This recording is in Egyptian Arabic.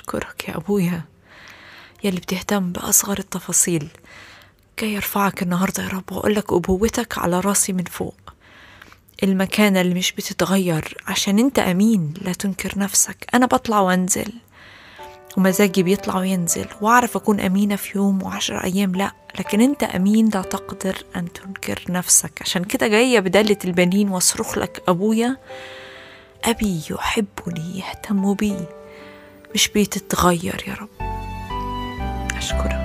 أشكرك يا أبويا يلي بتهتم بأصغر التفاصيل جاي أرفعك النهاردة يا رب وأقول لك أبوتك على راسي من فوق المكانة اللي مش بتتغير عشان أنت أمين لا تنكر نفسك أنا بطلع وأنزل ومزاجي بيطلع وينزل وأعرف أكون أمينة في يوم وعشر أيام لأ لكن أنت أمين لا تقدر أن تنكر نفسك عشان كده جاية بدالة البنين واصرخ لك أبويا أبي يحبني يهتم بي مش بيتتغير يا رب أشكرك